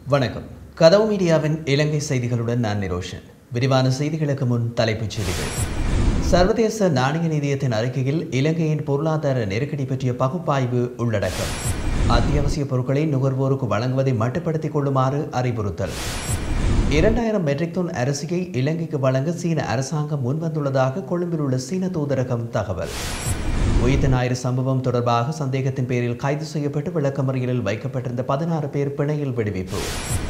வணக்கம் கதவு மீடியாவின் இலங்கை செய்திகளுடன் நான் நிரோஷன் விரிவான செய்திகளுக்கு முன் தலைப்புச் செய்திகள் சர்வதேச நாணய நிதியத்தின் அறிக்கையில் இலங்கையின் பொருளாதார நெருக்கடி பற்றிய பகுப்பாய்வு உள்ளடக்கம் அத்தியாவசிய பொருட்களை நுகர்வோருக்கு வழங்குவதை மட்டுப்படுத்திக் கொள்ளுமாறு அறிவுறுத்தல் இரண்டாயிரம் மெட்ரிக் டன் அரிசியை இலங்கைக்கு வழங்க சீன அரசாங்கம் முன்வந்துள்ளதாக கொழும்பில் உள்ள சீன தூதரகம் தகவல் உயிர்த்த ஞாயிறு சம்பவம் தொடர்பாக சந்தேகத்தின் பேரில் கைது செய்யப்பட்டு விளக்கமறியலில் வைக்கப்பட்டிருந்த பதினாறு பேர் பிணையில் விடுவிப்பு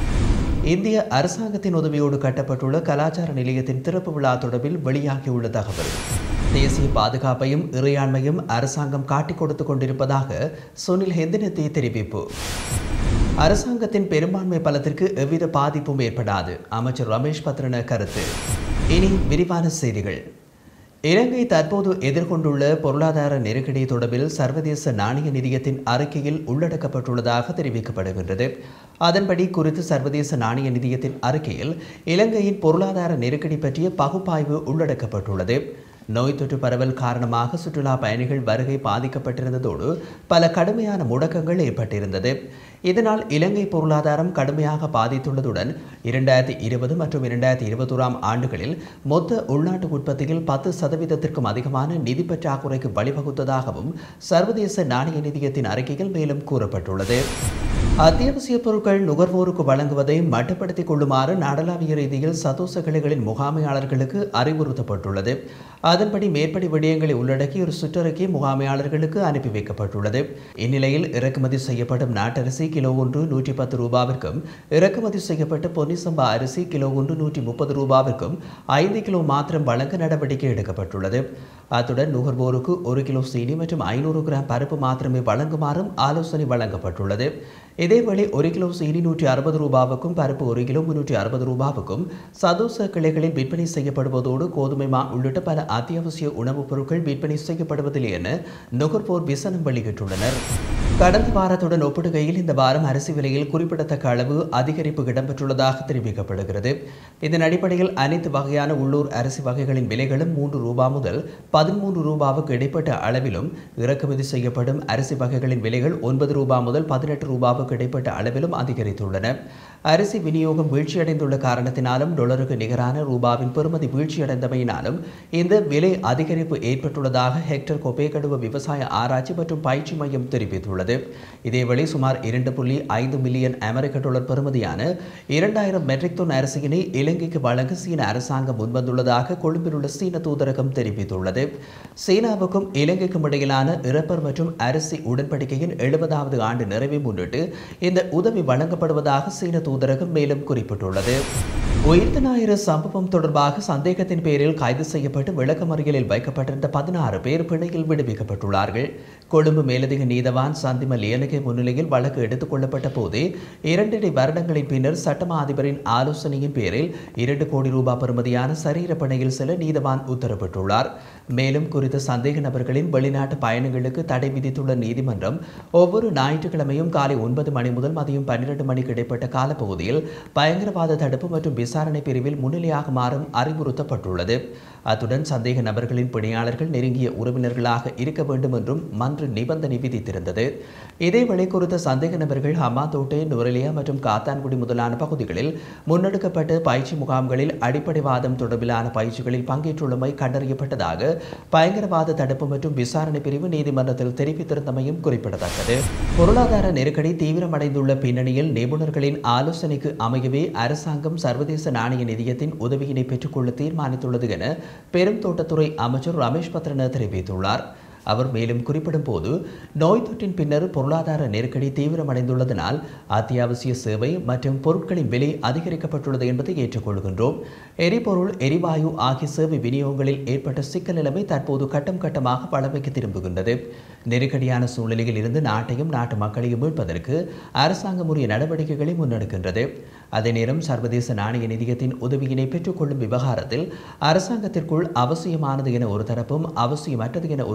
இந்திய அரசாங்கத்தின் உதவியோடு கட்டப்பட்டுள்ள கலாச்சார நிலையத்தின் திறப்பு விழா தொடர்பில் வெளியாகியுள்ள தகவல் தேசிய பாதுகாப்பையும் இறையாண்மையும் அரசாங்கம் காட்டிக் கொடுத்துக் கொண்டிருப்பதாக சுனில் ஹெந்தினத்தி தெரிவிப்பு அரசாங்கத்தின் பெரும்பான்மை பலத்திற்கு எவ்வித பாதிப்பும் ஏற்படாது அமைச்சர் ரமேஷ் பத்ரன கருத்து இனி விரிவான செய்திகள் இலங்கை தற்போது எதிர்கொண்டுள்ள பொருளாதார நெருக்கடி தொடர்பில் சர்வதேச நாணய நிதியத்தின் அறிக்கையில் உள்ளடக்கப்பட்டுள்ளதாக தெரிவிக்கப்படுகின்றது அதன்படி குறித்து சர்வதேச நாணய நிதியத்தின் அறிக்கையில் இலங்கையின் பொருளாதார நெருக்கடி பற்றிய பகுப்பாய்வு உள்ளடக்கப்பட்டுள்ளது நோய் தொற்று பரவல் காரணமாக சுற்றுலா பயணிகள் வருகை பாதிக்கப்பட்டிருந்ததோடு பல கடுமையான முடக்கங்கள் ஏற்பட்டிருந்தது இதனால் இலங்கை பொருளாதாரம் கடுமையாக பாதித்துள்ளதுடன் இரண்டாயிரத்தி இருபது மற்றும் இரண்டாயிரத்தி இருபத்தோராம் ஆண்டுகளில் மொத்த உள்நாட்டு உற்பத்தியில் பத்து சதவீதத்திற்கும் அதிகமான நிதி பற்றாக்குறைக்கு வழிவகுத்ததாகவும் சர்வதேச நாணய நிதியத்தின் அறிக்கையில் மேலும் கூறப்பட்டுள்ளது அத்தியாவசிய பொருட்கள் நுகர்வோருக்கு வழங்குவதை மட்டுப்படுத்திக் கொள்ளுமாறு நாடளாவிய ரீதியில் சதோச கிளைகளின் முகாமையாளர்களுக்கு அறிவுறுத்தப்பட்டுள்ளது அதன்படி மேற்படி விடயங்களை உள்ளடக்கி ஒரு சுற்றறிக்கை முகாமையாளர்களுக்கு அனுப்பி வைக்கப்பட்டுள்ளது இந்நிலையில் இறக்குமதி செய்யப்படும் நாட்டரிசி கிலோ ஒன்று நூற்றி பத்து ரூபாவிற்கும் இறக்குமதி செய்யப்பட்ட பொன்னிசம்பா அரிசி கிலோ ஒன்று நூற்றி முப்பது ரூபாவிற்கும் ஐந்து கிலோ மாத்திரம் வழங்க நடவடிக்கை எடுக்கப்பட்டுள்ளது அத்துடன் நுகர்வோருக்கு ஒரு கிலோ சீனி மற்றும் ஐநூறு கிராம் பருப்பு மாத்திரமே வழங்குமாறும் ஆலோசனை வழங்கப்பட்டுள்ளது இதேவேளை ஒரு கிலோ சீனி நூற்றி அறுபது ரூபாவுக்கும் பருப்பு ஒரு கிலோ முன்னூற்றி அறுபது ரூபாவுக்கும் சதோச கிளைகளில் விற்பனை செய்யப்படுவதோடு கோதுமை மா உள்ளிட்ட பல அத்தியாவசிய உணவுப் பொருட்கள் விற்பனை செய்யப்படுவதில்லை என நுகர்வோர் விசனம் வெளியிட்டுள்ளனர் கடந்த வாரத்துடன் ஒப்பிடுகையில் இந்த வாரம் அரிசி விலையில் குறிப்பிடத்தக்க அளவு அதிகரிப்பு இடம்பெற்றுள்ளதாக தெரிவிக்கப்படுகிறது இதன் அடிப்படையில் அனைத்து வகையான உள்ளூர் அரிசி வகைகளின் விலைகளும் மூன்று ரூபா முதல் பதிமூன்று ரூபாவுக்கு இடைப்பட்ட அளவிலும் இறக்குமதி செய்யப்படும் அரிசி வகைகளின் விலைகள் ஒன்பது ரூபா முதல் பதினெட்டு ரூபாவுக்கு இடைப்பட்ட அளவிலும் அதிகரித்துள்ளன அரிசி விநியோகம் வீழ்ச்சியடைந்துள்ள காரணத்தினாலும் டொலருக்கு நிகரான ரூபாவின் பெறுமதி வீழ்ச்சியடைந்தமையினாலும் இந்த விலை அதிகரிப்பு ஏற்பட்டுள்ளதாக ஹெக்டர் கொப்பேகடுவ விவசாய ஆராய்ச்சி மற்றும் பயிற்சி மையம் தெரிவித்துள்ளது இதேவேளை சுமார் இரண்டு புள்ளி ஐந்து மில்லியன் அமெரிக்க டாலர் பெறுமதியான இரண்டாயிரம் மெட்ரிக் டன் அரிசியினை இலங்கைக்கு வழங்க சீன அரசாங்கம் முன்வந்துள்ளதாக கொழும்பில் உள்ள சீன தூதரகம் தெரிவித்துள்ளது சீனாவுக்கும் இலங்கைக்கும் இடையிலான இறப்பர் மற்றும் அரிசி உடன்படிக்கையின் எழுபதாவது ஆண்டு நிறைவை முன்னிட்டு இந்த உதவி வழங்கப்படுவதாக சீன தூதரகம் மேலும் குறிப்பிட்டுள்ளது உயிர்த்த ஞாயிறு சம்பவம் தொடர்பாக சந்தேகத்தின் பேரில் கைது செய்யப்பட்டு விளக்கமறியலில் வைக்கப்பட்டிருந்த பதினாறு பேர் பிணையில் விடுவிக்கப்பட்டுள்ளார்கள் கொழும்பு மேலதிக நீதவான் சந்திம லியனகை முன்னிலையில் வழக்கு எடுத்துக் கொள்ளப்பட்ட போதே இரண்டரை வருடங்களின் பின்னர் சட்டமா அதிபரின் ஆலோசனையின் பேரில் இரண்டு கோடி ரூபாய் பெறுமதியான சரீர பிணையில் செல்ல நீதவான் உத்தரவிட்டுள்ளார் மேலும் குறித்த சந்தேக நபர்களின் வெளிநாட்டு பயணங்களுக்கு தடை விதித்துள்ள நீதிமன்றம் ஒவ்வொரு ஞாயிற்றுக்கிழமையும் காலை ஒன்பது மணி முதல் மதியம் பன்னிரண்டு மணிக்கு இடைப்பட்ட காலப்பகுதியில் பயங்கரவாத தடுப்பு மற்றும் விசாரணை பிரிவில் முன்னிலையாகுமாறும் அறிவுறுத்தப்பட்டுள்ளது அத்துடன் சந்தேக நபர்களின் பிணையாளர்கள் நெருங்கிய உறவினர்களாக இருக்க வேண்டும் என்றும் மன்று நிபந்தனை விதித்திருந்தது இதேவேளை குறித்த சந்தேக நபர்கள் ஹமாதோட்டே நுரலியா மற்றும் காத்தான்குடி முதலான பகுதிகளில் முன்னெடுக்கப்பட்ட பயிற்சி முகாம்களில் அடிப்படைவாதம் தொடர்பிலான பயிற்சிகளில் பங்கேற்றுள்ளமை கண்டறியப்பட்டதாக பயங்கரவாத தடுப்பு மற்றும் விசாரணை பிரிவு நீதிமன்றத்தில் தெரிவித்திருந்தமையும் குறிப்பிடத்தக்கது பொருளாதார நெருக்கடி தீவிரமடைந்துள்ள பின்னணியில் நிபுணர்களின் ஆலோசனைக்கு அமையவே அரசாங்கம் சர்வதேச நாணய நிதியத்தின் உதவியினை பெற்றுக்கொள்ள தீர்மானித்துள்ளது என பெரும் தோட்டத்துறை அமைச்சர் ரமேஷ் பத்ரன தெரிவித்துள்ளார் அவர் மேலும் குறிப்பிடும் போது நோய் தொற்றின் பின்னர் பொருளாதார நெருக்கடி தீவிரமடைந்துள்ளதனால் அத்தியாவசிய சேவை மற்றும் பொருட்களின் விலை அதிகரிக்கப்பட்டுள்ளது என்பதை ஏற்றுக்கொள்கின்றோம் எரிபொருள் எரிவாயு ஆகிய சேவை விநியோகங்களில் ஏற்பட்ட சிக்கல் நிலைமை தற்போது கட்டம் கட்டமாக பழமைக்கு திரும்புகின்றது நெருக்கடியான சூழ்நிலையில் இருந்து நாட்டையும் நாட்டு மக்களையும் மீட்பதற்கு அரசாங்கம் உரிய நடவடிக்கைகளை முன்னெடுக்கின்றது அதே நேரம் சர்வதேச நாணய நிதியத்தின் உதவியினை பெற்றுக்கொள்ளும் விவகாரத்தில் அரசாங்கத்திற்குள் அவசியமானது என ஒரு தரப்பும் அவசியமற்றது என ஒரு தரப்பும்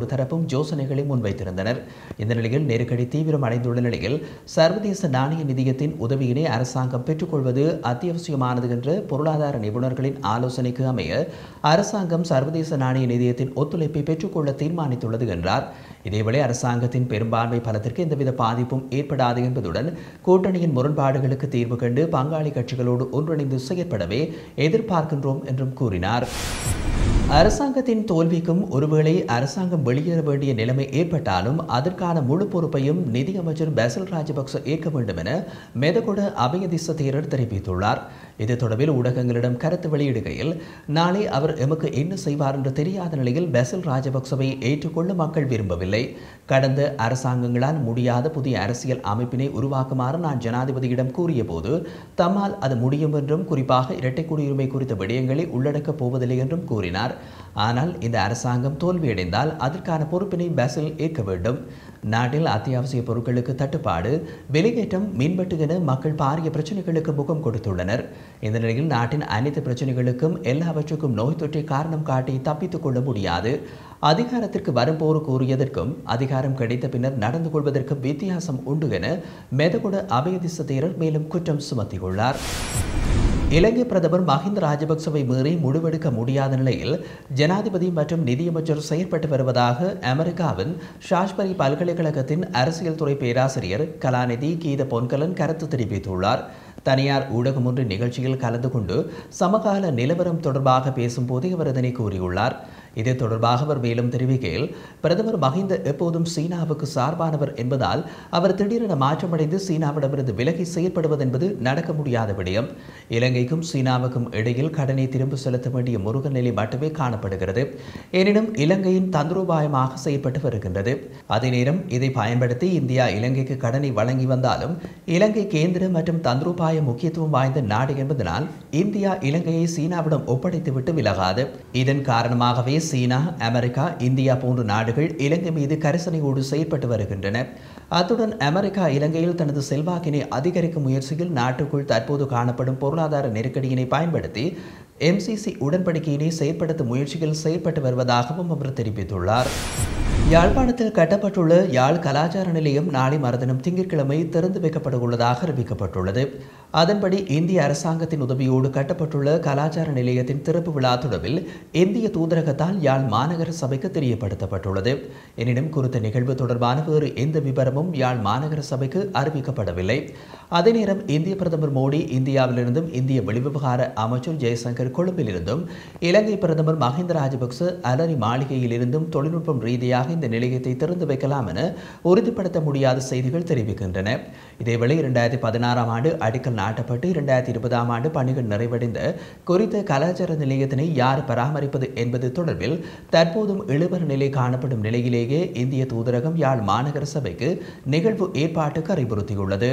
பலரும் யோசனைகளை முன்வைத்திருந்தனர் இந்த நிலையில் நெருக்கடி தீவிரம் அடைந்துள்ள நிலையில் சர்வதேச நாணய நிதியத்தின் உதவியினை அரசாங்கம் பெற்றுக்கொள்வது அத்தியாவசியமானது என்ற பொருளாதார நிபுணர்களின் ஆலோசனைக்கு அமைய அரசாங்கம் சர்வதேச நாணய நிதியத்தின் ஒத்துழைப்பை பெற்றுக்கொள்ள தீர்மானித்துள்ளது என்றார் இதேவேளை அரசாங்கத்தின் பெரும்பான்மை பலத்திற்கு எந்தவித பாதிப்பும் ஏற்படாது என்பதுடன் கூட்டணியின் முரண்பாடுகளுக்கு தீர்வு கண்டு பங்காளி கட்சிகளோடு ஒன்றிணைந்து செயற்படவே எதிர்பார்க்கின்றோம் என்றும் கூறினார் அரசாங்கத்தின் தோல்விக்கும் ஒருவேளை அரசாங்கம் வெளியேற வேண்டிய நிலைமை ஏற்பட்டாலும் அதற்கான முழு பொறுப்பையும் நிதியமைச்சர் பெசல் ராஜபக்ச ஏற்க வேண்டும் என மெதகுட அபயதிச தேரர் தெரிவித்துள்ளார் இது தொடர்பில் ஊடகங்களிடம் கருத்து வெளியிடுகையில் நாளை அவர் எமக்கு என்ன செய்வார் என்று தெரியாத நிலையில் பெசல் ராஜபக்சவை ஏற்றுக்கொள்ள மக்கள் விரும்பவில்லை கடந்த அரசாங்கங்களால் முடியாத புதிய அரசியல் அமைப்பினை உருவாக்குமாறு நான் ஜனாதிபதியிடம் கூறியபோது தம்மால் அது முடியும் என்றும் குறிப்பாக இரட்டை குடியுரிமை குறித்த விடயங்களை உள்ளடக்கப் போவதில்லை என்றும் கூறினார் ஆனால் இந்த அரசாங்கம் தோல்வியடைந்தால் அதற்கான பொறுப்பினை பெசல் ஏற்க வேண்டும் நாட்டில் அத்தியாவசிய பொருட்களுக்கு தட்டுப்பாடு விலையேற்றம் மின்வெட்டு என மக்கள் பாரிய பிரச்சனைகளுக்கு முகம் கொடுத்துள்ளனர் இந்த நிலையில் நாட்டின் அனைத்து பிரச்சனைகளுக்கும் எல்லாவற்றுக்கும் நோய் தொற்றை காரணம் காட்டி தப்பித்துக் கொள்ள முடியாது அதிகாரத்திற்கு வரும்போர் கூறியதற்கும் அதிகாரம் கிடைத்த பின்னர் நடந்து கொள்வதற்கும் வித்தியாசம் உண்டு என மெதகுட அபயதிச தேரர் மேலும் குற்றம் சுமத்தியுள்ளார் இலங்கை பிரதமர் மஹிந்த ராஜபக்சவை மீறி முடிவெடுக்க முடியாத நிலையில் ஜனாதிபதி மற்றும் நிதியமைச்சர் செயற்பட்டு வருவதாக அமெரிக்காவின் ஷாஷ்பரி பல்கலைக்கழகத்தின் அரசியல் துறை பேராசிரியர் கலாநிதி கீத பொன்கலன் கருத்து தெரிவித்துள்ளார் தனியார் ஊடகம் ஒன்றின் நிகழ்ச்சியில் கலந்து கொண்டு சமகால நிலவரம் தொடர்பாக பேசும்போதே அவர் இதனை கூறியுள்ளார் இது தொடர்பாக அவர் மேலும் தெரிவிக்கையில் பிரதமர் மஹிந்த எப்போதும் சீனாவுக்கு சார்பானவர் என்பதால் அவர் திடீரென மாற்றமடைந்து சீனாவிடமிருந்து விலகி செயற்படுவது என்பது நடக்க முடியாத விடயம் இலங்கைக்கும் சீனாவுக்கும் இடையில் கடனை திரும்ப செலுத்த வேண்டிய முருக நிலை மட்டுமே காணப்படுகிறது எனினும் இலங்கையின் தந்திரோபாயமாக செயற்பட்டு வருகின்றது அதே நேரம் இதை பயன்படுத்தி இந்தியா இலங்கைக்கு கடனை வழங்கி வந்தாலும் இலங்கை கேந்திர மற்றும் தந்திரோபாய முக்கியத்துவம் வாய்ந்த நாடு என்பதனால் இந்தியா இலங்கையை சீனாவிடம் ஒப்படைத்துவிட்டு விலகாது இதன் காரணமாகவே சீனா அமெரிக்கா இந்தியா போன்ற நாடுகள் இலங்கை மீது கரிசனையோடு செயற்பட்டு வருகின்றன அத்துடன் அமெரிக்கா இலங்கையில் தனது செல்வாக்கினை அதிகரிக்கும் முயற்சியில் நாட்டுக்குள் தற்போது காணப்படும் பொருளாதார நெருக்கடியினை பயன்படுத்தி எம்சிசி உடன்படிக்கையினை செயற்படுத்தும் முயற்சிகள் செயற்பட்டு வருவதாகவும் அவர் தெரிவித்துள்ளார் யாழ்ப்பாணத்தில் கட்டப்பட்டுள்ள யாழ் கலாச்சார நிலையம் நாளை மறுதினம் திங்கட்கிழமை திறந்து வைக்கப்பட உள்ளதாக அறிவிக்கப்பட்டுள்ளது அதன்படி இந்திய அரசாங்கத்தின் உதவியோடு கட்டப்பட்டுள்ள கலாச்சார நிலையத்தின் திறப்பு விழா தொடர்பில் இந்திய தூதரகத்தால் யாழ் மாநகர சபைக்கு தெரியப்படுத்தப்பட்டுள்ளது எனினும் குறித்த நிகழ்வு தொடர்பான வேறு எந்த விவரமும் யாழ் மாநகர சபைக்கு அறிவிக்கப்படவில்லை அதே நேரம் இந்திய பிரதமர் மோடி இந்தியாவிலிருந்தும் இந்திய வெளிவிவகார அமைச்சர் ஜெய்சங்கர் கொழும்பிலிருந்தும் இலங்கை பிரதமர் மஹிந்த ராஜபக்ச அலரி மாளிகையிலிருந்தும் தொழில்நுட்பம் ரீதியாக இந்த நிலையத்தை திறந்து வைக்கலாம் என உறுதிப்படுத்த முடியாத செய்திகள் தெரிவிக்கின்றன இதேவேளை இரண்டாயிரத்தி பதினாறாம் ஆண்டு அடிக்கல் நாட்டப்பட்டு இரண்டாயிரத்தி இருபதாம் ஆண்டு பணிகள் நிறைவடைந்த குறித்த கலாச்சார நிலையத்தினை யார் பராமரிப்பது என்பது தொடர்பில் தற்போதும் இழுபற நிலை காணப்படும் நிலையிலேயே இந்திய தூதரகம் யாழ் மாநகர சபைக்கு நிகழ்வு ஏற்பாட்டுக்கு அறிவுறுத்தியுள்ளது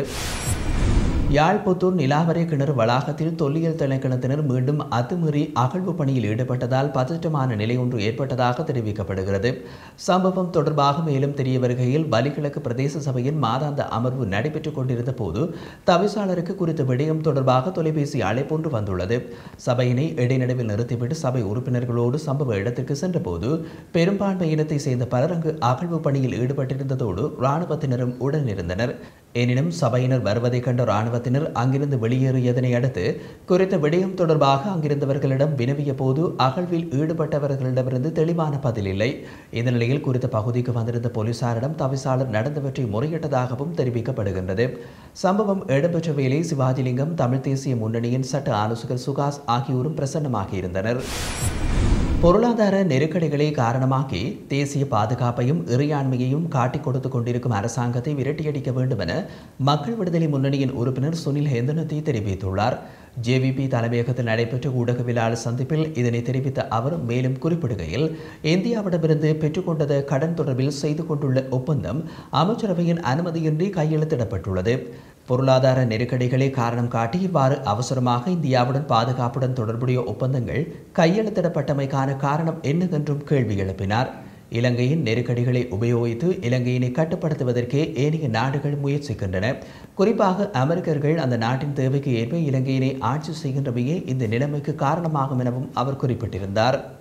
யாழ்ப்புத்தூர் நிலாவரை கிணறு வளாகத்தில் தொல்லியல் திணைக்களத்தினர் மீண்டும் அத்துமீறி அகழ்வு பணியில் ஈடுபட்டதால் பதற்றமான நிலை ஒன்று ஏற்பட்டதாக தெரிவிக்கப்படுகிறது சம்பவம் தொடர்பாக மேலும் தெரிய வருகையில் வலிகிழக்கு பிரதேச சபையின் மாதாந்த அமர்வு நடைபெற்றுக் கொண்டிருந்த போது தவிசாளருக்கு குறித்த விடயம் தொடர்பாக தொலைபேசி அழைப்பொன்று வந்துள்ளது சபையினை இடைநடுவில் நிறுத்திவிட்டு சபை உறுப்பினர்களோடு சம்பவ இடத்திற்கு சென்றபோது பெரும்பான்மை இனத்தை சேர்ந்த பலர் அங்கு அகழ்வு பணியில் ஈடுபட்டிருந்ததோடு இராணுவத்தினரும் உடனிருந்தனர் எனினும் சபையினர் வருவதைக் கண்ட இராணுவத்தினர் அங்கிருந்து வெளியேறியதனை அடுத்து குறித்த விடயம் தொடர்பாக அங்கிருந்தவர்களிடம் வினவிய போது அகழ்வில் ஈடுபட்டவர்களிடமிருந்து தெளிவான பதில் இல்லை இந்த நிலையில் குறித்த பகுதிக்கு வந்திருந்த போலீசாரிடம் தவிசாளர் நடந்தவற்றை முறையிட்டதாகவும் தெரிவிக்கப்படுகின்றது சம்பவம் இடம்பெற்ற வேளை சிவாஜிலிங்கம் தமிழ் தேசிய முன்னணியின் சட்ட ஆலோசகர் சுகாஸ் ஆகியோரும் பிரசன்னமாகியிருந்தனர் பொருளாதார நெருக்கடிகளை காரணமாக்கி தேசிய பாதுகாப்பையும் இறையாண்மையையும் காட்டிக் கொடுத்து கொண்டிருக்கும் அரசாங்கத்தை விரட்டியடிக்க வேண்டும் என மக்கள் விடுதலை முன்னணியின் உறுப்பினர் சுனில் ஹேந்தனத்தி தெரிவித்துள்ளார் ஜேவிபி தலைமையகத்தில் நடைபெற்ற ஊடகவியலாளர் சந்திப்பில் இதனை தெரிவித்த அவர் மேலும் குறிப்பிடுகையில் இந்தியாவிடமிருந்து பெற்றுக்கொண்டது கடன் தொடர்பில் செய்து கொண்டுள்ள ஒப்பந்தம் அமைச்சரவையின் அனுமதியின்றி கையெழுத்திடப்பட்டுள்ளது பொருளாதார நெருக்கடிகளை காரணம் காட்டி இவ்வாறு அவசரமாக இந்தியாவுடன் பாதுகாப்புடன் தொடர்புடைய ஒப்பந்தங்கள் கையெழுத்திடப்பட்டமைக்கான காரணம் என்னவென்றும் கேள்வி எழுப்பினார் இலங்கையின் நெருக்கடிகளை உபயோகித்து இலங்கையினை கட்டுப்படுத்துவதற்கே ஏனைய நாடுகள் முயற்சிக்கின்றன குறிப்பாக அமெரிக்கர்கள் அந்த நாட்டின் தேவைக்கு ஏற்ப இலங்கையினை ஆட்சி செய்கின்றவையே இந்த நிலைமைக்கு காரணமாகும் எனவும் அவர் குறிப்பிட்டிருந்தார்